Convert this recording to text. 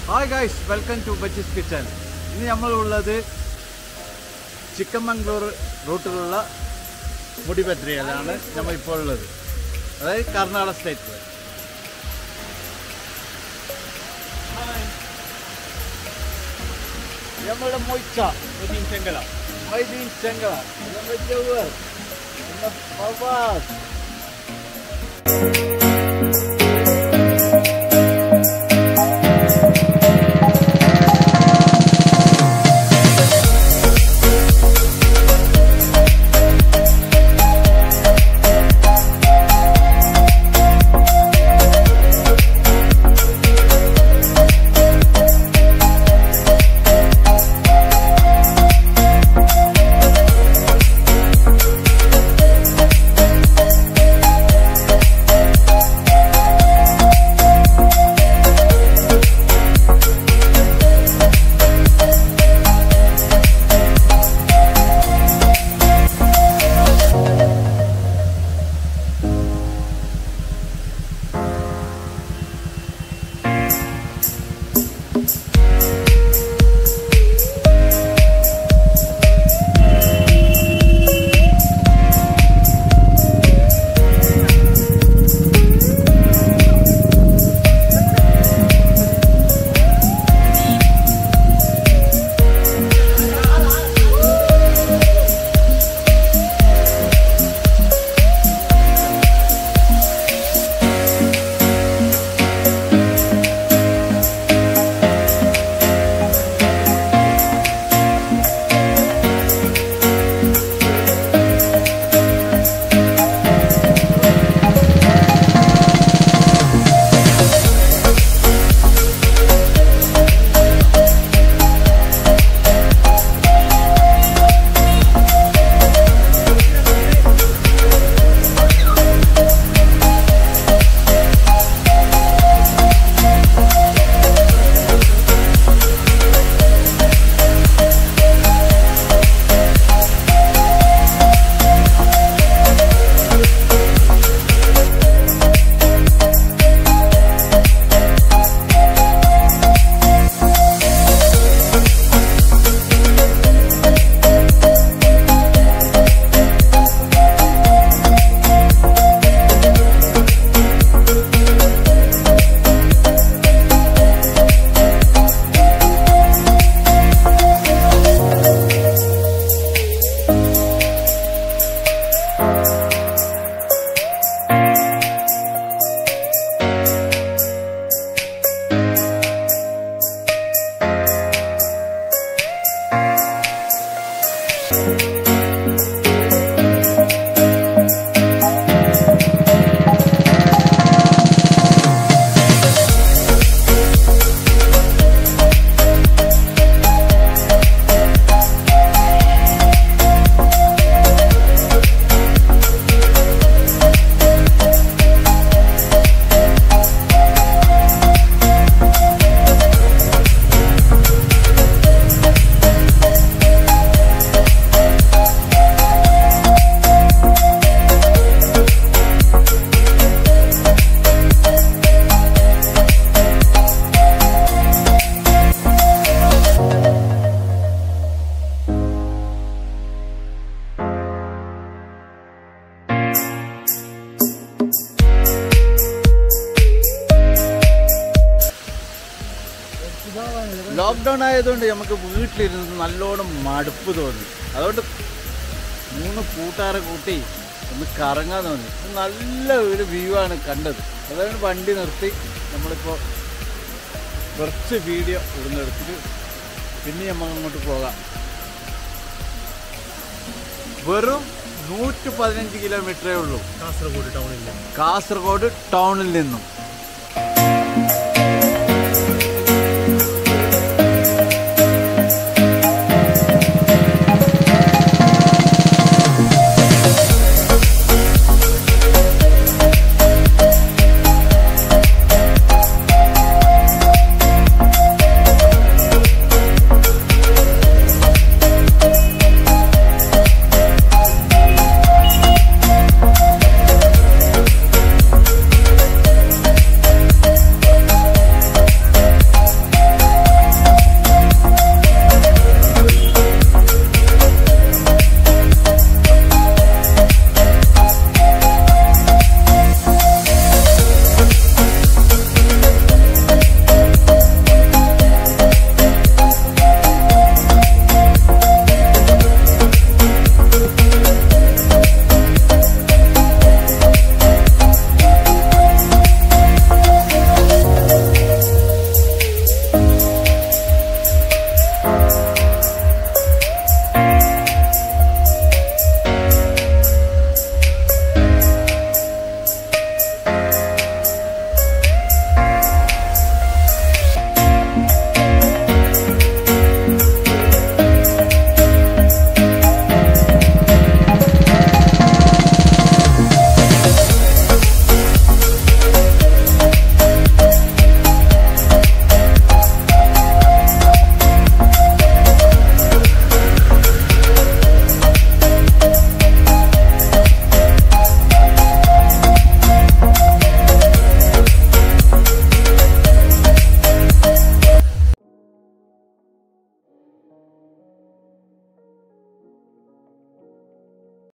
hi guys welcome to Bachi's kitchen ഇന്ന് നമ്മളുള്ളത് ചിക്കമംഗ്ലൂർ റൂട്ടിലുള്ള മുടിപത്രികയിലാണ് നമ്മൾ ഇപ്പോൾ ഉള്ളത് അതായത് കർണാടക സ്റ്റേറ്റിൽ നമ്മുടെ മൊയ്ച്ച ചെങ്കല മൈദീൻ ചെങ്കല നമ്മുടെ ജവഹർ നമ്മുടെ ഫവാസ് ലോക്ക്ഡൗൺ ആയതുകൊണ്ട് നമുക്ക് വീട്ടിലിരുന്ന് നല്ലോണം മടുപ്പ് തോന്നി അതുകൊണ്ട് മൂന്ന് കൂട്ടുകാരെ കൂട്ടി ഒന്ന് കറങ്ങാൻ തോന്നി ഇത് നല്ല ഒരു വ്യൂ ആണ് കണ്ടത് അതാണ് വണ്ടി നിർത്തി നമ്മളിപ്പോൾ കുറച്ച് വീഡിയോ ഇവിടുന്ന് എടുത്തിട്ട് പിന്നെ നമ്മൾ അങ്ങോട്ട് പോകാം വെറും നൂറ്റി പതിനഞ്ച് കിലോമീറ്ററേ ഉള്ളൂ കാസർഗോഡ് ടൗണില്ല കാസർഗോഡ് ടൗണിൽ നിന്നും